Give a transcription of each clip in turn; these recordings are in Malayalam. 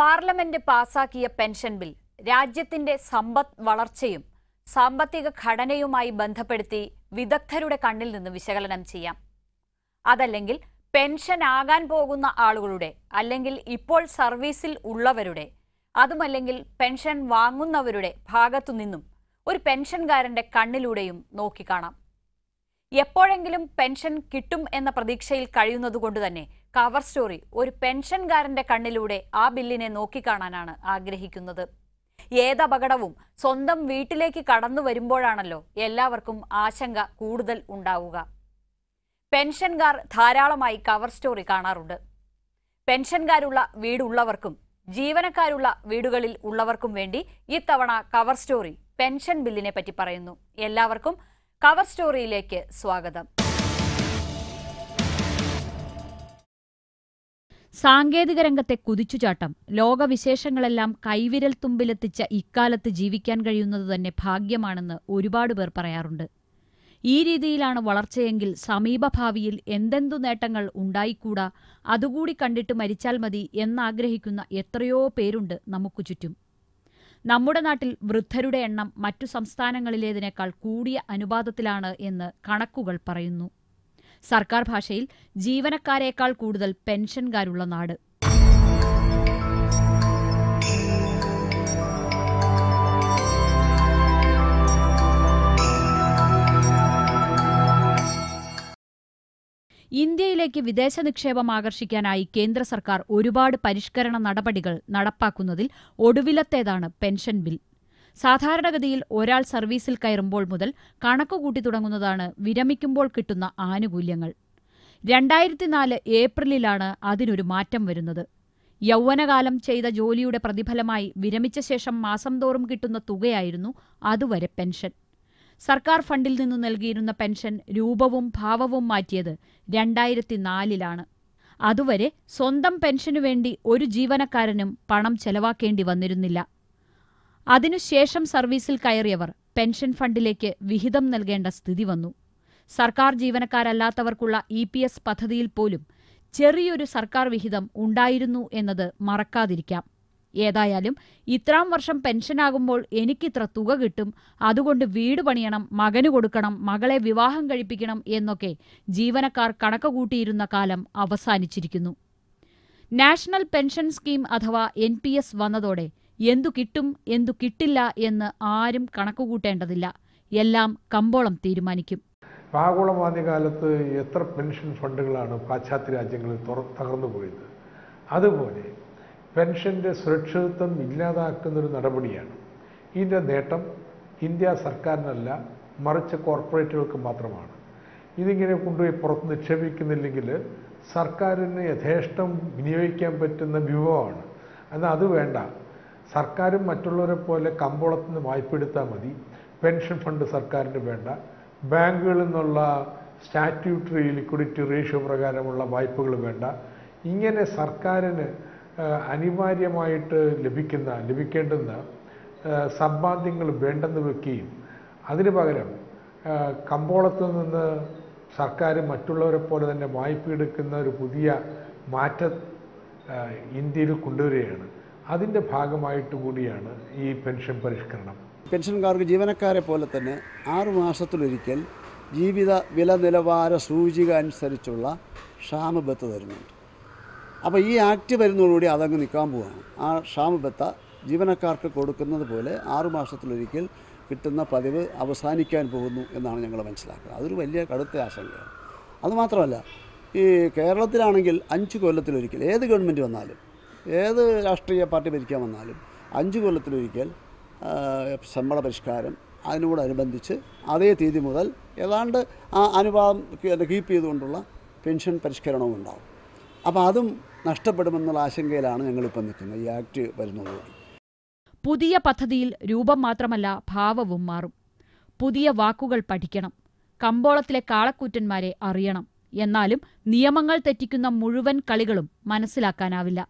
പാർലമെന്റ് പാസാക്കിയ പെൻഷൻ ബിൽ രാജ്യത്തിന്റെ സമ്പദ് വളർച്ചയും സാമ്പത്തിക ഘടനയുമായി ബന്ധപ്പെടുത്തി വിദഗ്ധരുടെ കണ്ണിൽ നിന്ന് വിശകലനം ചെയ്യാം അതല്ലെങ്കിൽ പെൻഷൻ ആകാൻ പോകുന്ന ആളുകളുടെ അല്ലെങ്കിൽ ഇപ്പോൾ സർവീസിൽ ഉള്ളവരുടെ അതുമല്ലെങ്കിൽ പെൻഷൻ വാങ്ങുന്നവരുടെ ഭാഗത്തുനിന്നും ഒരു പെൻഷൻകാരന്റെ കണ്ണിലൂടെയും നോക്കിക്കാണാം എപ്പോഴെങ്കിലും പെൻഷൻ കിട്ടും എന്ന പ്രതീക്ഷയിൽ കഴിയുന്നതുകൊണ്ട് തന്നെ കവർ സ്റ്റോറി ഒരു പെൻഷൻകാരന്റെ കണ്ണിലൂടെ ആ ബില്ലിനെ നോക്കിക്കാണാനാണ് ആഗ്രഹിക്കുന്നത് ഏതപകടവും സ്വന്തം വീട്ടിലേക്ക് കടന്നു വരുമ്പോഴാണല്ലോ എല്ലാവർക്കും ആശങ്ക കൂടുതൽ ഉണ്ടാവുക പെൻഷൻകാർ ധാരാളമായി കവർ സ്റ്റോറി കാണാറുണ്ട് പെൻഷൻകാരുള്ള വീടുള്ളവർക്കും ജീവനക്കാരുള്ള വീടുകളിൽ ഉള്ളവർക്കും വേണ്ടി ഇത്തവണ കവർ സ്റ്റോറി പെൻഷൻ ബില്ലിനെ പറ്റി പറയുന്നു എല്ലാവർക്കും കവർ സ്റ്റോറിയിലേക്ക് സ്വാഗതം സാങ്കേതിക രംഗത്തെ കുതിച്ചുചാട്ടം ലോകവിശേഷങ്ങളെല്ലാം കൈവിരൽ തുമ്പിലെത്തിച്ച ഇക്കാലത്ത് ജീവിക്കാൻ കഴിയുന്നത് തന്നെ ഭാഗ്യമാണെന്ന് ഒരുപാട് പേർ പറയാറുണ്ട് ഈ രീതിയിലാണ് വളർച്ചയെങ്കിൽ സമീപഭാവിയിൽ എന്തെന്തു നേട്ടങ്ങൾ ഉണ്ടായിക്കൂടാ അതുകൂടി കണ്ടിട്ട് മരിച്ചാൽ മതി എന്നാഗ്രഹിക്കുന്ന എത്രയോ പേരുണ്ട് നമുക്കു ചുറ്റും നമ്മുടെ നാട്ടിൽ വൃദ്ധരുടെ എണ്ണം മറ്റു സംസ്ഥാനങ്ങളിലേതിനേക്കാൾ കൂടിയ അനുപാതത്തിലാണ് എന്ന് കണക്കുകൾ പറയുന്നു സർക്കാർ ഭാഷയിൽ ജീവനക്കാരേക്കാൾ കൂടുതൽ പെൻഷൻകാരുള്ള നാട് ഇന്ത്യയിലേക്ക് വിദേശ നിക്ഷേപം ആകർഷിക്കാനായി കേന്ദ്ര സർക്കാർ ഒരുപാട് പരിഷ്കരണ നടപടികൾ നടപ്പാക്കുന്നതിൽ ഒടുവിലത്തേതാണ് പെൻഷൻ ബിൽ സാധാരണഗതിയിൽ ഒരാൾ സർവീസിൽ കയറുമ്പോൾ മുതൽ കണക്കുകൂട്ടി തുടങ്ങുന്നതാണ് വിരമിക്കുമ്പോൾ കിട്ടുന്ന ആനുകൂല്യങ്ങൾ രണ്ടായിരത്തിനാല് ഏപ്രിലിലാണ് അതിനൊരു മാറ്റം വരുന്നത് യൗവനകാലം ചെയ്ത ജോലിയുടെ പ്രതിഫലമായി വിരമിച്ച ശേഷം മാസം തോറും കിട്ടുന്ന തുകയായിരുന്നു അതുവരെ പെൻഷൻ സർക്കാർ ഫണ്ടിൽ നിന്നു നൽകിയിരുന്ന പെൻഷൻ രൂപവും ഭാവവും മാറ്റിയത് രണ്ടായിരത്തി നാലിലാണ് അതുവരെ സ്വന്തം പെൻഷനു വേണ്ടി ഒരു ജീവനക്കാരനും പണം ചെലവാക്കേണ്ടി വന്നിരുന്നില്ല അതിനുശേഷം സർവീസിൽ കയറിയവർ പെൻഷൻ ഫണ്ടിലേക്ക് വിഹിതം നൽകേണ്ട സ്ഥിതി വന്നു സർക്കാർ ജീവനക്കാരല്ലാത്തവർക്കുള്ള ഇ പി എസ് പദ്ധതിയിൽ പോലും ചെറിയൊരു സർക്കാർ വിഹിതം ഉണ്ടായിരുന്നു എന്നത് മറക്കാതിരിക്കാം ഏതായാലും ഇത്രാം വർഷം പെൻഷനാകുമ്പോൾ എനിക്കിത്ര തുക കിട്ടും അതുകൊണ്ട് വീട് പണിയണം മകന് കൊടുക്കണം മകളെ വിവാഹം കഴിപ്പിക്കണം എന്നൊക്കെ ജീവനക്കാർ കണക്ക് കൂട്ടിയിരുന്ന കാലം അവസാനിച്ചിരിക്കുന്നു നാഷണൽ പെൻഷൻ സ്കീം അഥവാ എൻ പി എസ് വന്നതോടെ എന്തു കിട്ടും എന്തു കിട്ടില്ല എന്ന് ആരും കണക്കുകൂട്ടേണ്ടതില്ല എല്ലാം കമ്പോളം തീരുമാനിക്കും ആഗോളമാന്യകാലത്ത് എത്ര പെൻഷൻ ഫണ്ടുകളാണ് പാശ്ചാത്യ രാജ്യങ്ങളിൽ തുറ- തകർന്നു പോയത് അതുപോലെ പെൻഷൻ്റെ സുരക്ഷിതത്വം ഇല്ലാതാക്കുന്നൊരു നടപടിയാണ് ഇതിൻ്റെ നേട്ടം ഇന്ത്യ സർക്കാരിനല്ല മറിച്ച് കോർപ്പറേറ്റുകൾക്ക് മാത്രമാണ് ഇതിങ്ങനെ കൊണ്ടുപോയി പുറത്ത് നിക്ഷേപിക്കുന്നില്ലെങ്കിൽ സർക്കാരിന് യഥേഷ്ടം വിനിയോഗിക്കാൻ പറ്റുന്ന വിഭവമാണ് എന്നാൽ അത് വേണ്ട സർക്കാരും മറ്റുള്ളവരെ പോലെ കമ്പോളത്തിൽ നിന്ന് വായ്പ എടുത്താൽ മതി പെൻഷൻ ഫണ്ട് സർക്കാരിന് വേണ്ട ബാങ്കുകളിൽ നിന്നുള്ള സ്റ്റാറ്റ്യൂട്ടറി ലിക്വിഡിറ്റി റേഷ്യോ പ്രകാരമുള്ള വായ്പകൾ വേണ്ട ഇങ്ങനെ സർക്കാരിന് ആ, അനിവാര്യമായിട്ട് ലഭിക്കുന്ന ലഭിക്കേണ്ടുന്ന ആ, സമ്പാദ്യങ്ങൾ വേണ്ടെന്ന് വെക്കുകയും അതിന് പകരം ആ, കമ്പോളത്തിൽ നിന്ന് സർക്കാർ മറ്റുള്ളവരെ പോലെ തന്നെ വായ്പ എടുക്കുന്ന ഒരു പുതിയ മാറ്റം ആ, ഇന്ത്യയിൽ കൊണ്ടുവരികയാണ് അതിൻ്റെ ഭാഗമായിട്ട് കൂടിയാണ് ഈ പെൻഷൻ പരിഷ്കരണം പെൻഷൻകാർക്ക് ജീവനക്കാരെ പോലെ തന്നെ ആറു മാസത്തിലൊരിക്കൽ ജീവിത വില നിലവാര സൂചിക അനുസരിച്ചുള്ള ക്ഷാമബത്ത തരുന്നുണ്ട് അപ്പോൾ ഈ ആക്ട് വരുന്നതോടുകൂടി അതങ്ങ് നിൽക്കാൻ പോവുകയാണ് ആ ക്ഷാമബത്ത ജീവനക്കാർക്ക് കൊടുക്കുന്നത് പോലെ ആറു മാസത്തിലൊരിക്കൽ കിട്ടുന്ന പതിവ് അവസാനിക്കാൻ പോകുന്നു എന്നാണ് ഞങ്ങൾ മനസ്സിലാക്കുക അതൊരു വലിയ കടുത്ത ആശങ്കയാണ് അതുമാത്രമല്ല ഈ കേരളത്തിലാണെങ്കിൽ അഞ്ച് കൊല്ലത്തിലൊരിക്കൽ ഏത് ഗവൺമെൻറ് വന്നാലും ഏത് രാഷ്ട്രീയ പാർട്ടി ഭരിക്കാൻ വന്നാലും അഞ്ച് കൊല്ലത്തിലൊരിക്കൽ ആ, ശമ്പള പരിഷ്കാരം അതിനോടനുബന്ധിച്ച് അതേ തീയതി മുതൽ ഏതാണ്ട് ആ അനുപാതം കീപ്പ് ചെയ്തുകൊണ്ടുള്ള പെൻഷൻ പരിഷ്കരണവും ഉണ്ടാവും അപ്പോൾ അതും നഷ്ടപ്പെടുമെന്നുള്ള ആശങ്കയിലാണ് ഞങ്ങളിപ്പോൾ നിൽക്കുന്നത് ഈ ആക്ട് വരുന്നതോടുകൂടി പുതിയ പദ്ധതിയിൽ രൂപം മാത്രമല്ല ഭാവവും മാറും പുതിയ വാക്കുകൾ പഠിക്കണം കമ്പോളത്തിലെ കാളക്കൂറ്റന്മാരെ അറിയണം എന്നാലും നിയമങ്ങൾ തെറ്റിക്കുന്ന മുഴുവൻ കളികളും മനസ്സിലാക്കാനാവില്ല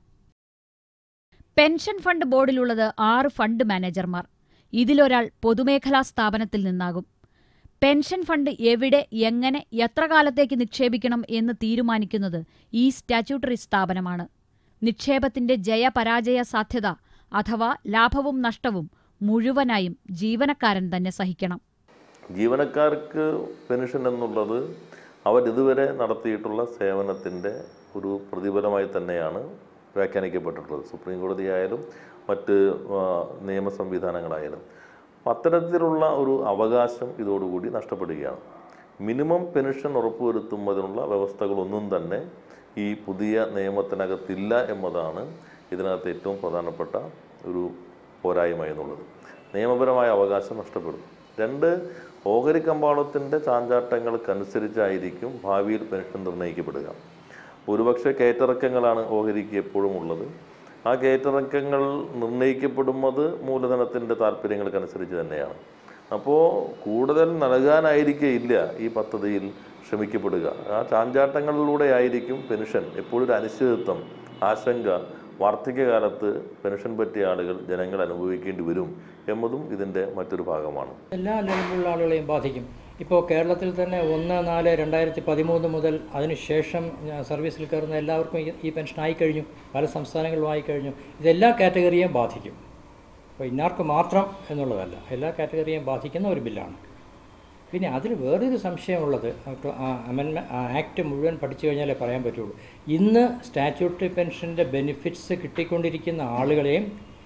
പെൻഷൻ ഫണ്ട് ബോർഡിലുള്ളത് ആറ് ഫണ്ട് മാനേജർമാർ ഇതിലൊരാൾ പൊതുമേഖലാ സ്ഥാപനത്തിൽ നിന്നാകും പെൻഷൻ ഫണ്ട് എവിടെ എങ്ങനെ എത്ര കാലത്തേക്ക് നിക്ഷേപിക്കണം എന്ന് തീരുമാനിക്കുന്നത് ഈ സ്റ്റാറ്റ്യൂട്ടറി സ്ഥാപനമാണ് നിക്ഷേപത്തിന്റെ ജയപരാജയ സാധ്യത അഥവാ ലാഭവും നഷ്ടവും മുഴുവനായും ജീവനക്കാരൻ തന്നെ സഹിക്കണം ജീവനക്കാർക്ക് പെൻഷൻ എന്നുള്ളത് അവരിതുവരെ നടത്തിയിട്ടുള്ള സേവനത്തിൻ്റെ ഒരു പ്രതിഫലമായി തന്നെയാണ് വ്യാഖ്യാനിക്കപ്പെട്ടിട്ടുള്ളത് സുപ്രീം കോടതി ആയാലും മറ്റ് ആ, നിയമ സംവിധാനങ്ങളായാലും അപ്പം അത്തരത്തിലുള്ള ഒരു അവകാശം ഇതോടുകൂടി നഷ്ടപ്പെടുകയാണ് മിനിമം പെൻഷൻ ഉറപ്പുവരുത്തുന്നതിനുള്ള വ്യവസ്ഥകളൊന്നും തന്നെ ഈ പുതിയ നിയമത്തിനകത്തില്ല എന്നതാണ് ഇതിനകത്ത് ഏറ്റവും പ്രധാനപ്പെട്ട ഒരു പോരായ്മ എന്നുള്ളത് നിയമപരമായ അവകാശം നഷ്ടപ്പെടും രണ്ട് ഓഹരി കമ്പാളത്തിൻ്റെ ചാഞ്ചാട്ടങ്ങൾക്കനുസരിച്ചായിരിക്കും ഭാവിയിൽ പെൻഷൻ നിർണ്ണയിക്കപ്പെടുക ഒരുപക്ഷെ കയറ്റിറക്കങ്ങളാണ് ഓഹരിക്ക് എപ്പോഴും ഉള്ളത് ആ കയറ്റിറക്കങ്ങൾ നിർണ്ണയിക്കപ്പെടുന്നത് മൂലധനത്തിൻ്റെ താല്പര്യങ്ങൾക്കനുസരിച്ച് തന്നെയാണ് അപ്പോൾ കൂടുതൽ നൽകാനായിരിക്കില്ല ഈ പദ്ധതിയിൽ ശ്രമിക്കപ്പെടുക ആ ചാഞ്ചാട്ടങ്ങളിലൂടെ ആയിരിക്കും പെൻഷൻ എപ്പോഴും ഒരു അനിശ്ചിതത്വം ആശങ്ക വാർദ്ധക്യകാലത്ത് പെൻഷൻ പറ്റിയ ആളുകൾ ജനങ്ങൾ അനുഭവിക്കേണ്ടി വരും എന്നതും ഇതിൻ്റെ മറ്റൊരു ഭാഗമാണ് എല്ലാ ലെവലിലുള്ള ആളുകളെയും ബാധിക്കും ഇപ്പോൾ കേരളത്തിൽ തന്നെ ഒന്ന് നാല് രണ്ടായിരത്തി പതിമൂന്ന് മുതൽ അതിനുശേഷം ഞാൻ സർവീസിൽ കയറുന്ന എല്ലാവർക്കും ഈ- ഈ പെൻഷൻ ആയിക്കഴിഞ്ഞു പല സംസ്ഥാനങ്ങളിലും ആയിക്കഴിഞ്ഞു ഇതെല്ലാ കാറ്റഗറിയെയും ബാധിക്കും അപ്പോൾ ഇന്നാർക്ക് മാത്രം എന്നുള്ളതല്ല എല്ലാ കാറ്റഗറിയെയും ബാധിക്കുന്ന ഒരു ബില്ലാണ് പിന്നെ അതിൽ വേറൊരു സംശയമുള്ളത് അമെൻമെൻറ്റ് ആക്ട് മുഴുവൻ പഠിച്ചു കഴിഞ്ഞാലേ പറയാൻ പറ്റുള്ളൂ ഇന്ന് സ്റ്റാറ്റ്യൂട്ടറി പെൻഷൻ്റെ ബെനിഫിറ്റ്സ് കിട്ടിക്കൊണ്ടിരിക്കുന്ന ആളുകളെയും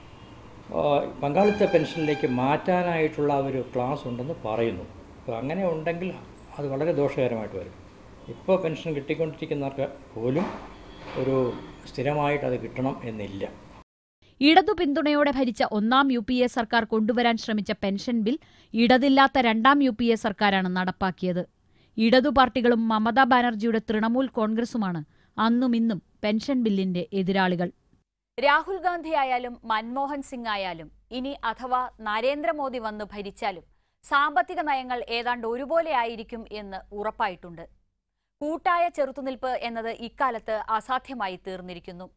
ആ, പങ്കാളിത്ത പെൻഷനിലേക്ക് മാറ്റാനായിട്ടുള്ള ഒരു ക്ലാസ് ഉണ്ടെന്ന് പറയുന്നു അപ്പോൾ അങ്ങനെ ഉണ്ടെങ്കിൽ അത് വളരെ ദോഷകരമായിട്ട് വരും ഇപ്പോൾ പെൻഷൻ കിട്ടിക്കൊണ്ടിരിക്കുന്നവർക്ക് പോലും ഒരു സ്ഥിരമായിട്ട് അത് കിട്ടണം എന്നില്ല ഇടതു പിന്തുണയോടെ ഭരിച്ച ഒന്നാം യു പി എ സർക്കാർ കൊണ്ടുവരാൻ ശ്രമിച്ച പെൻഷൻ ബിൽ ഇടതില്ലാത്ത രണ്ടാം യു പി എ സർക്കാരാണ് നടപ്പാക്കിയത് ഇടതു പാർട്ടികളും മമതാ ബാനർജിയുടെ തൃണമൂൽ കോൺഗ്രസുമാണ് അന്നും ഇന്നും പെൻഷൻ ബില്ലിന്റെ എതിരാളികൾ രാഹുൽ ഗാന്ധി ആയാലും മൻമോഹൻ സിംഗ് ആയാലും ഇനി അഥവാ നരേന്ദ്രമോദി വന്ന് ഭരിച്ചാലും സാമ്പത്തിക നയങ്ങൾ ഏതാണ്ട് ഒരുപോലെ ആയിരിക്കും എന്ന് ഉറപ്പായിട്ടുണ്ട് കൂട്ടായ ചെറുത്തുനിൽപ്പ് എന്നത് ഇക്കാലത്ത് അസാധ്യമായി തീർന്നിരിക്കുന്നു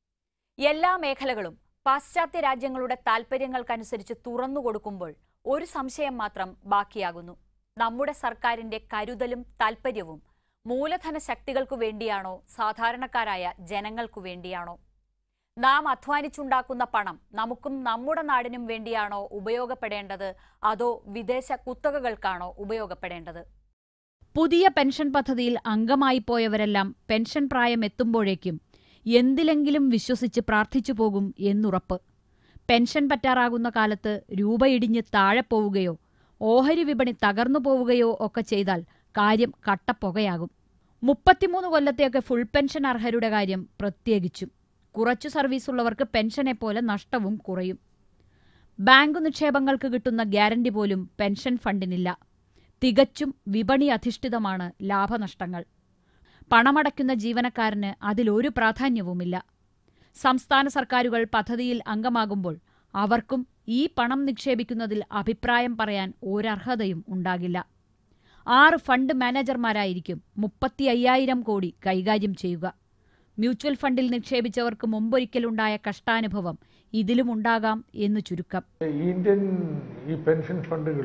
എല്ലാ മേഖലകളും പാശ്ചാത്യ രാജ്യങ്ങളുടെ താൽപ്പര്യങ്ങൾക്കനുസരിച്ച് തുറന്നുകൊടുക്കുമ്പോൾ ഒരു സംശയം മാത്രം ബാക്കിയാകുന്നു നമ്മുടെ സർക്കാരിന്റെ കരുതലും താൽപ്പര്യവും മൂലധന ശക്തികൾക്കു വേണ്ടിയാണോ സാധാരണക്കാരായ ജനങ്ങൾക്കു വേണ്ടിയാണോ നാം അധ്വാനിച്ചുണ്ടാക്കുന്ന പണം നമുക്കും നമ്മുടെ നാടിനും വേണ്ടിയാണോ ഉപയോഗപ്പെടേണ്ടത് അതോ വിദേശ കുത്തകകൾക്കാണോ ഉപയോഗപ്പെടേണ്ടത് പുതിയ പെൻഷൻ പദ്ധതിയിൽ അംഗമായി പോയവരെല്ലാം പെൻഷൻ പ്രായം എത്തുമ്പോഴേക്കും എന്തിലെങ്കിലും വിശ്വസിച്ച് പ്രാർത്ഥിച്ചു പോകും എന്നുറപ്പ് പെൻഷൻ പറ്റാറാകുന്ന കാലത്ത് രൂപ ഇടിഞ്ഞ് താഴെ പോവുകയോ ഓഹരി വിപണി തകർന്നു പോവുകയോ ഒക്കെ ചെയ്താൽ കാര്യം കട്ടപ്പുകയാകും മുപ്പത്തിമൂന്ന് കൊല്ലത്തെയൊക്കെ ഫുൾ പെൻഷൻ അർഹരുടെ കാര്യം പ്രത്യേകിച്ചും കുറച്ചു സർവീസുള്ളവർക്ക് പെൻഷനെപ്പോലെ നഷ്ടവും കുറയും ബാങ്ക് നിക്ഷേപങ്ങൾക്ക് കിട്ടുന്ന ഗ്യാരണ്ടി പോലും പെൻഷൻ ഫണ്ടിനില്ല തികച്ചും വിപണി അധിഷ്ഠിതമാണ് ലാഭനഷ്ടങ്ങൾ പണമടയ്ക്കുന്ന ജീവനക്കാരന് അതിലൊരു പ്രാധാന്യവുമില്ല സംസ്ഥാന സർക്കാരുകൾ പദ്ധതിയിൽ അംഗമാകുമ്പോൾ അവർക്കും ഈ പണം നിക്ഷേപിക്കുന്നതിൽ അഭിപ്രായം പറയാൻ ഒരർഹതയും ഉണ്ടാകില്ല ആറ് ഫണ്ട് മാനേജർമാരായിരിക്കും മുപ്പത്തി അയ്യായിരം കോടി കൈകാര്യം ചെയ്യുക മ്യൂച്വൽ ഫണ്ടിൽ നിക്ഷേപിച്ചവർക്ക് മുമ്പൊരിക്കലുണ്ടായ കഷ്ടാനുഭവം ഇതിലുമുണ്ടാകാം എന്ന് ചുരുക്കം ഇന്ത്യൻ ഈ പെൻഷൻ ഫണ്ടുകൾ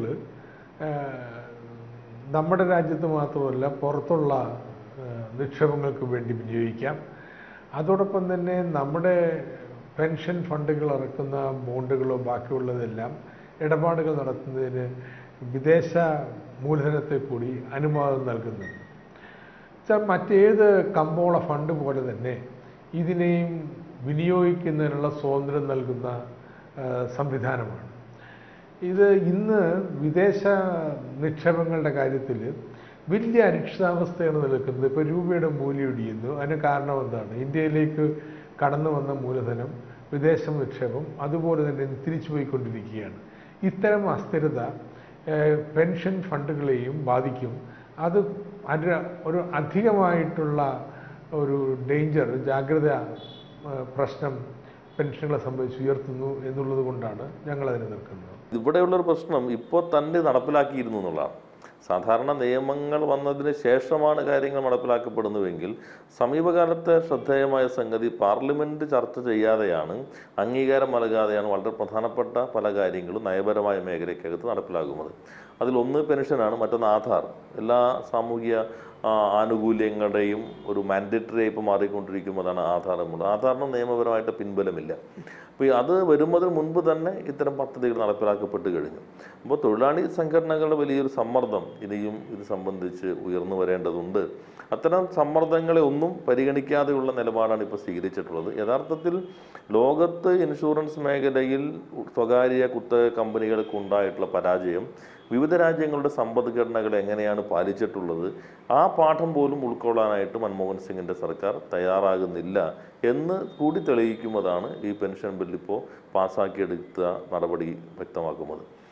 നമ്മുടെ രാജ്യത്ത് മാത്രമല്ല പുറത്തുള്ള ആ, നിക്ഷേപങ്ങൾക്ക് വേണ്ടി വിനിയോഗിക്കാം അതോടൊപ്പം തന്നെ നമ്മുടെ പെൻഷൻ ഫണ്ടുകൾ ഇറക്കുന്ന ബോണ്ടുകളോ ബാക്കിയുള്ളതെല്ലാം ഇടപാടുകൾ നടത്തുന്നതിന് വിദേശ മൂലധനത്തെ കൂടി അനുവാദം നൽകുന്നുണ്ട് വെച്ചാൽ മറ്റേത് കമ്പോള ഫണ്ട് പോലെ തന്നെ ഇതിനെയും വിനിയോഗിക്കുന്നതിനുള്ള സ്വാതന്ത്ര്യം നൽകുന്ന ആ, സംവിധാനമാണ് ഇത് ഇന്ന് വിദേശ നിക്ഷേപങ്ങളുടെ കാര്യത്തിൽ വലിയ അനിശ്ചിതാവസ്ഥയാണ് നിൽക്കുന്നത് ഇപ്പോൾ രൂപയുടെ മൂല്യം ഇടിയുന്നു അതിന് കാരണം എന്താണ് ഇന്ത്യയിലേക്ക് കടന്നു വന്ന മൂലധനം വിദേശ നിക്ഷേപം അതുപോലെ തന്നെ തിരിച്ചു പോയിക്കൊണ്ടിരിക്കുകയാണ് ഇത്തരം അസ്ഥിരത ഏഹ്, പെൻഷൻ ഫണ്ടുകളെയും ബാധിക്കും അത് അത് ഒരു അധികമായിട്ടുള്ള ഒരു ഡേഞ്ചർ ജാഗ്രത ഏഹ്, പ്രശ്നം പെൻഷനുകളെ സംബന്ധിച്ച് ഉയർത്തുന്നു എന്നുള്ളത് കൊണ്ടാണ് ഞങ്ങളതിന് നിൽക്കുന്നത് ഇവിടെയുള്ളൊരു പ്രശ്നം ഇപ്പോൾ തന്നെ നടപ്പിലാക്കിയിരുന്നു എന്നുള്ളതാണ് സാധാരണ നിയമങ്ങൾ വന്നതിന് ശേഷമാണ് കാര്യങ്ങൾ നടപ്പിലാക്കപ്പെടുന്നുവെങ്കിൽ സമീപകാലത്തെ ശ്രദ്ധേയമായ സംഗതി പാർലമെൻറ്റ് ചർച്ച ചെയ്യാതെയാണ് അംഗീകാരം നൽകാതെയാണ് വളരെ പ്രധാനപ്പെട്ട പല കാര്യങ്ങളും നയപരമായ മേഖലയ്ക്കകത്ത് നടപ്പിലാകുന്നത് അതിലൊന്ന് പെൻഷനാണ് മറ്റൊന്ന് ആധാർ എല്ലാ സാമൂഹിക ആ, ആനുകൂല്യങ്ങളുടെയും ഒരു മാൻഡേറ്ററി ആയി ഇപ്പോൾ മാറിക്കൊണ്ടിരിക്കുമ്പോഴാണ് ആധാരമുള്ളത് ആധാറിന് നിയമപരമായിട്ട് പിൻബലമില്ല അപ്പോൾ അത് വരുന്നതിന് മുൻപ് തന്നെ ഇത്തരം പദ്ധതികൾ നടപ്പിലാക്കപ്പെട്ട് കഴിഞ്ഞു അപ്പോൾ തൊഴിലാളി സംഘടനകളുടെ വലിയൊരു സമ്മർദ്ദം ഇനിയും ഇത് സംബന്ധിച്ച് ഉയർന്നു വരേണ്ടതുണ്ട് അത്തരം സമ്മർദ്ദങ്ങളെ ഒന്നും പരിഗണിക്കാതെയുള്ള നിലപാടാണ് ഇപ്പോൾ സ്വീകരിച്ചിട്ടുള്ളത് യഥാർത്ഥത്തിൽ ലോകത്ത് ഇൻഷുറൻസ് മേഖലയിൽ സ്വകാര്യ കുത്തക കമ്പനികൾക്കുണ്ടായിട്ടുള്ള പരാജയം വിവിധ രാജ്യങ്ങളുടെ സമ്പദ്ഘടനകൾ എങ്ങനെയാണ് പാലിച്ചിട്ടുള്ളത് ആ പാഠം പോലും ഉൾക്കൊള്ളാനായിട്ട് മൻമോഹൻ സിംഗിൻ്റെ സർക്കാർ തയ്യാറാകുന്നില്ല എന്ന് കൂടി തെളിയിക്കുന്നതാണ് ഈ പെൻഷൻ ബില്ലിപ്പോൾ പാസ്സാക്കിയെടുത്ത നടപടി വ്യക്തമാക്കുന്നത്